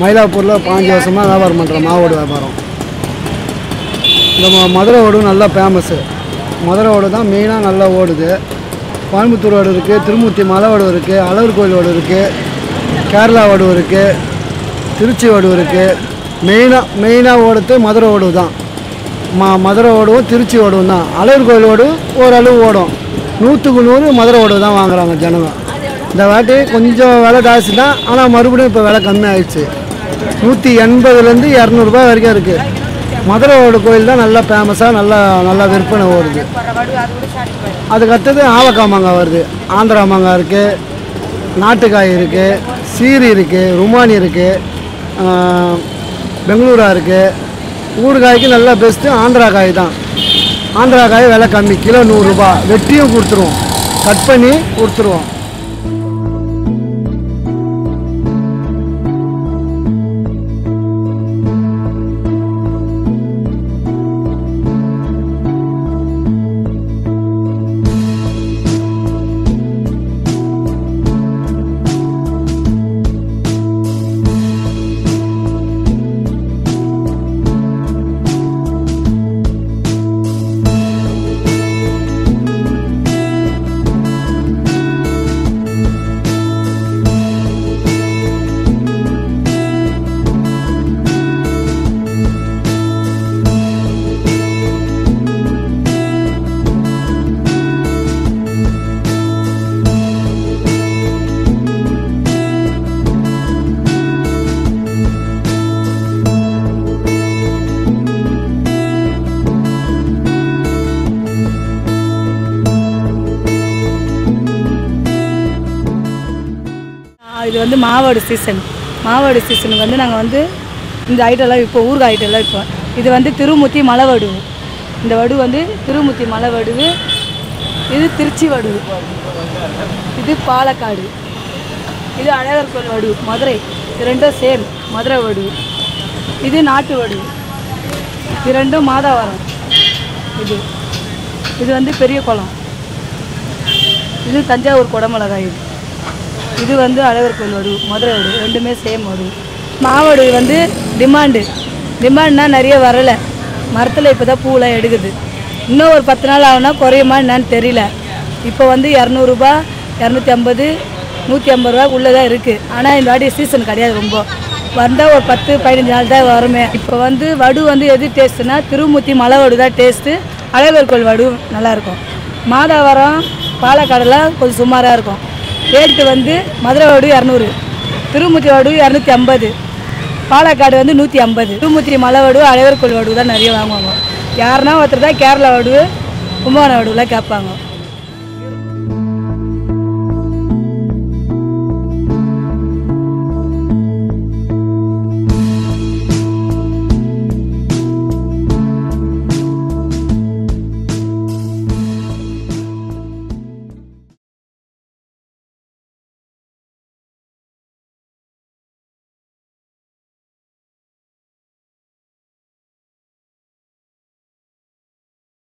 மயிலாப்பூரில் பாஞ்சு வருஷமாக வியாபாரம் பண்ணுறேன் மாவோடு வியாபாரம் இந்த ம- மதுரை ஓடும் நல்லா ஃபேமஸ்ஸு மதுரை ஓடு தான் மெயினாக நல்லா ஓடுது கோயம்புத்தூர் ஓடு இருக்குது திருமூர்த்தி மலை ஓடு இருக்குது அழகர் கோயில் ஓடு இருக்குது கேரளா ஓடு இருக்குது திருச்சி ஓடு இருக்குது மெயினாக மெயினாக ஓடுறது மதுரை ஓடு தான் ம மதுரை ஓடுவும் திருச்சி ஓடுவும் தான் அழகர் கோயில் ஓடு ஓரளவு ஓடும் நூற்றுக்கு நூறு மதுரை ஓடு தான் வாங்குறாங்க ஜனங்க இந்த வாட்டி கொஞ்சம் விலை ஜாஸ்தி தான் ஆனால் மறுபடியும் இப்போ விலை கம்மி ஆயிடுச்சு நூற்றி எண்பதுலேருந்து இரநூறுபா வரைக்கும் இருக்குது மதுரை ஓடு கோயில் தான் நல்லா ஃபேமஸாக நல்லா நல்லா விற்பனை ஓடுது அதுக்கு அடுத்தது ஆவக்காய் மாங்காய் வருது ஆந்திரா மாங்காய் இருக்குது நாட்டுக்காய் இருக்குது சீரி இருக்குது ருமானி இருக்குது பெங்களூரா இருக்குது ஊறுகாய்க்கு நல்லா பெஸ்ட்டு ஆந்திரா காய் தான் ஆந்திரா காய் விலை கம்மி கிலோ நூறுரூபா வெட்டியும் கொடுத்துருவோம் கட் பண்ணி கொடுத்துருவோம் ஆ, இது வந்து மாவாடு சீசன் மாவாடு சீசனுக்கு வந்து நாங்கள் வந்து இந்த ஐட்டம்லாம் இப்போ ஊறுகாய் ஐட்டம்லாம் இப்போ இது வந்து திருமுத்தி மலை வடுவு இந்த வடு வந்து திருமுத்தி மலை வடுவு இது திருச்சி வடுவு இது பாலக்காடு இது அழகர் கோயில் வடுவு மதுரை இது ரெண்டும் சேம் மதுரை வடுவு இது நாட்டு வடுவு இது ரெண்டும் மாதாவரம் இது இது வந்து பெரிய குளம் இது தஞ்சாவூர் குடமிளகாய் இது இது வந்து அழகர் கோயில் வடு மதுரை வடு ரெண்டுமே சேம் வடு மாவடு வந்து டிமாண்டு டிமாண்ட்னா நிறைய வரலை மரத்தில் இப்போ தான் பூலாம் எடுக்குது இன்னும் ஒரு பத்து நாள் ஆகுனா குறையுமா என்னன்னு தெரியல இப்போ வந்து இரநூறுபா இரநூத்தி ஐம்பது நூற்றி ஐம்பது ரூபா உள்ளே தான் இருக்குது ஆனால் இந்த வாட்டி சீசன் கிடையாது ரொம்ப வந்தால் ஒரு பத்து பதினஞ்சு நாள் தான் வருமே இப்போ வந்து வடு வந்து எது டேஸ்ட்டுனா திருமூர்த்தி மலை வடு தான் டேஸ்ட்டு அழகர் கோயில் வடு நல்லாயிருக்கும் மாதாவரம் பாலக்காடெல்லாம் கொஞ்சம் சுமாராக இருக்கும் ரேட்டு வந்து மதுரை வடு இரநூறு திருமுத்தி வடு இரநூத்தி ஐம்பது பாலக்காடு வந்து நூற்றி ஐம்பது திருமுத்தி மலை வடு அழகர் கோயில் வடு தான் நிறைய வாங்குவாங்க யாருன்னா ஒருத்தர் தான் கேரளா வடு கும்பகோணம் வடுலாம் கேட்பாங்க